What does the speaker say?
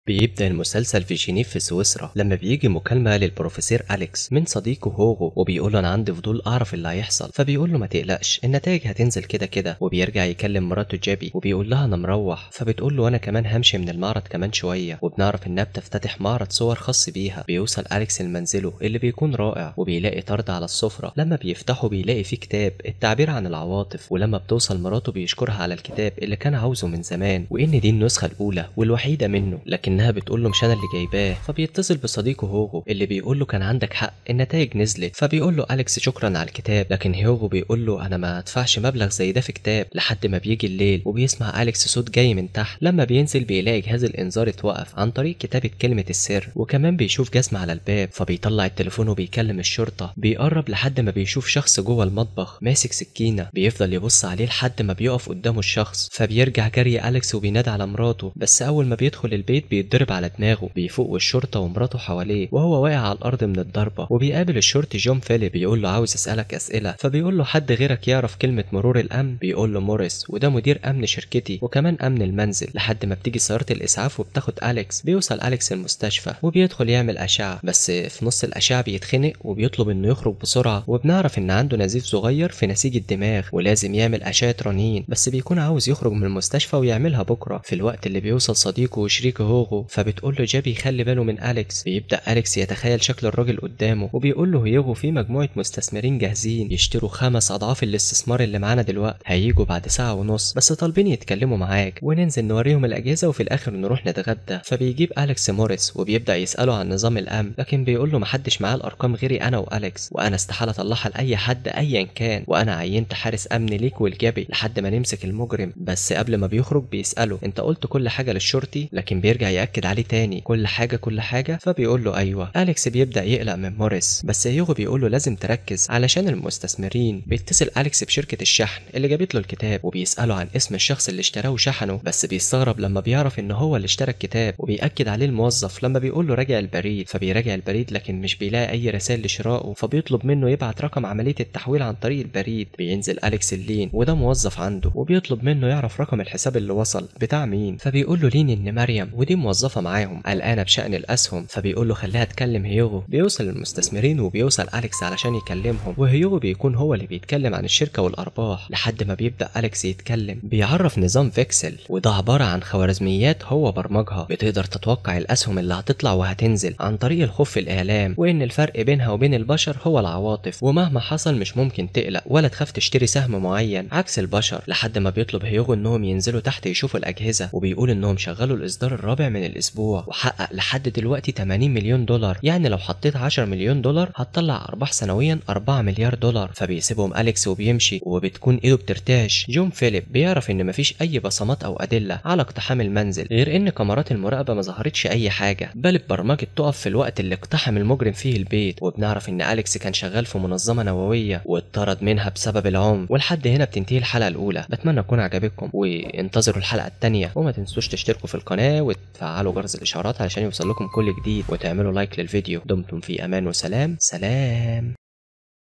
بيبدأ المسلسل في جنيف في سويسرا لما بيجي مكالمة للبروفيسور أليكس من صديقه هوغو وبيقول له أنا عندي فضول أعرف اللي هيحصل فبيقول له ما تقلقش النتائج هتنزل كده كده وبيرجع يكلم مراته جابي وبيقول لها أنا مروح فبتقول له أنا كمان همشي من المعرض كمان شوية وبنعرف إنها بتفتتح معرض صور خاص بيها بيوصل أليكس لمنزله اللي بيكون رائع وبيلاقي طرد على السفرة لما بيفتحه بيلاقي فيه كتاب التعبير عن العواطف ولما بتوصل مراته بيشكرها على الكتاب اللي كان عاوزه من زمان وإن دي النسخة الأولى والوحيدة منه لكنها بتقول له مش أنا اللي جايباه فبيتصل بصديقه هوغو اللي بيقول له كان عندك حق النتائج نزلت فبيقول له أليكس شكرا على الكتاب لكن هوغو بيقول له أنا ما أدفعش مبلغ زي ده في كتاب لحد ما بيجي الليل وبيسمع أليكس صوت جاي من تحت لما بينزل بيلاقي جهاز الإنذار اتوقف عن طريق كتابة كلمة السر وكمان بيشوف جسم على الباب فبيطلع التليفون وبيكلم الشرطة بيقرب لحد ما بيشوف شخص جوه المطبخ ماسك سكينة بيفضل يبص عليه لحد ما بيقف قدامه الشخص فبيرجع جري أليكس وبينادي على مراته بس أول ما بيدخل البيت بيتضرب على دماغه بيفوق والشرطة ومراته حواليه وهو واقع على الأرض من الضربة وبيقابل الشرطي جون فيليب بيقول له عاوز أسألك أسئلة فبيقول له حد غيرك يعرف كلمة مرور الأمن بيقول له موريس وده مدير أمن شركتي وكمان أمن المنزل لحد ما بتيجي سيارة الإسعاف وبتاخد أليكس بيوصل أليكس المستشفى وبيدخل يعمل أشعة بس في نص الأشعة بيتخنق وبيطلب إنه يخرج بسرعة وبنعرف إن عنده نزيف صغير في نسيج الدماغ ولازم يعمل أشعة رنين بس بيكون عاوز يخرج من المستشفى ويعملها بكرة في الوقت اللي بيوصل صديقه وشريكه هوغو فبتقول له جابي خلي باله من أليكس بيبدأ أليكس يتخيل شكل الراجل قدامه وبيقول له هيوغو في مجموعة مستثمرين جاهزين يشتروا خمس أضعاف الاستثمار اللي معانا دلوقتي هيجوا بعد ساعة ونص بس طالبين يتكلموا معاك وننزل نوريهم الأجهزة وفي الآخر نروح نتغدى فبيجيب أليكس موريس وبيبدأ يسأله عن نظام الأمن لكن بيقول له محدش معاه الأرقام غيري أنا وأليكس وأنا استحالة أطلعها لأي حد أيا كان وأنا عينت حارس أمن ليك والجبي لحد ما نمسك المجرم بس قبل ما بيخرج بيسأله أنت قلت كل حاجة للشرطي لكن بيرجع يأكد عليه تاني كل حاجة كل حاجة فبيقول له أيوه أليكس بيبدأ يقلق من موريس بس هيوغو بيقول له لازم تركز علشان المستثمرين بيتصل أليكس بشركة الشحن اللي جابت له الكتاب وبيسأله عن اسم الشخص اللي اشتراه وشحنه بس بيستغرب لما بيعرف إن هو اللي اشترى الكتاب وبيأكد عليه الموظف لما بيقول له راجع البريد فبيراجع البريد لكن مش بيلاقي أي رسائل لشرائه فبيطلب منه يبعت رقم عملية التحويل عن طريق البريد بينزل أليكس اللين وده موظف عنده وبيطلب منه يعرف رقم الحساب اللي وصل بتاع مين فبيقول له لين إن مريم ودي موظفة معاهم قلقانة بشأن الأسهم فبيقول له خليها تكلم هيوغو بيوصل المستثمرين وبيوصل أليكس علشان يكلمهم وهيوغو بيكون هو اللي بيتكلم عن الشركة والأرباح لحد ما بيبدأ أليكس يتكلم بيعرف نظام فيكسل وده عبارة عن خوارزميات هو برمجها بتقدر تتوقع الأسهم اللي هتطلع وهتنزل عن طريق الخوف في الإعلام وإن الفرق بينها وبين البشر هو العواطف ومهما حصل مش ممكن تقلق ولا تخاف تشتري سهم معين عكس البشر لحد ما بيطلب هيوغو إنهم ينزلوا تحت يشوفوا الأجهزة وبيقول إنهم شغلوا الإصدار الرابع من الأسبوع وحقق لحد دلوقتي 80 مليون دولار يعني لو حطيت 10 مليون دولار هتطلع أرباح سنويا 4 مليار دولار فبيسيبهم أليكس وبيمشي وبتكون إيده بترتعش جون فيليب بيعرف إن مفيش أي بصمات أو أدلة على اقتحام المنزل غير إن كاميرات المراقبة ما ظهرتش أي حاجة بل البرمجة تقف في الوقت اللي اقتحم المجرم فيه البيت وبنعرف إن أليكس كان شغال في منظمة نووية واتطرد منها بسبب العنف ولحد هنا بتنتهي الحلقة الأولى بتمنى تكون عجبتكم وانتظروا الحلقة التانية وما تنسوش تشتركوا في القناة وتفعلوا جرس الإشعارات علشان يوصل لكم كل جديد وتعملوا لايك للفيديو دمتم في أمان وسلام سلام